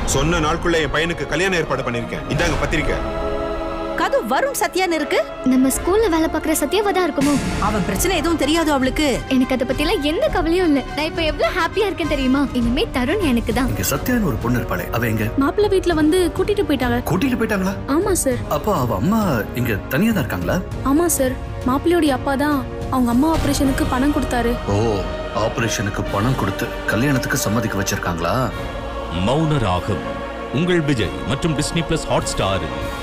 சொன்ன நாளுக்குள்ள என் பையனுக்கு கல்யாணம் ஏற்பாடு பண்ணிருக்கேன் இந்தாங்க பத்திரிக்கை கது வரும் சத்யான்னு இருக்கு நம்ம ஸ்கூல்ல வேலை பார்க்குற சத்யாவா தான் இருக்குமோ அவன் பிரச்சனை எதுவும் தெரியாது அவளுக்கு எனக்கு அதை பத்திலாம் எந்த கவலையும் இல்ல நான் இப்ப எவ்வளவு ஹாப்பியா இருக்கேன் தெரியுமா இனிமே தருண் எனக்கு தான் இங்க சத்யான்னு ஒரு பொண்ணு இருப்பாளே அவ எங்க மாப்பிள்ளை வீட்ல வந்து கூட்டிட்டு போயிட்டாங்க கூட்டிட்டு போயிட்டாங்களா ஆமா சார் அப்போ அவ அம்மா இங்க தனியா தான் இருக்காங்களா ஆமா சார் மாப்பிள்ளையோட அப்பா தான் அவங்க அம்மா ஆபரேஷனுக்கு பணம் கொடுத்தாரு ஓ ஆபரேஷனுக்கு பணம் கொடுத்து கல்யாணத்துக்கு சம்மதிக்க வச்சிருக்காங்களா மௌன ராகம் உங்கள் விஜய் மற்றும் டிஸ்னி பிளஸ் ஹாட் ஸ்டாரில்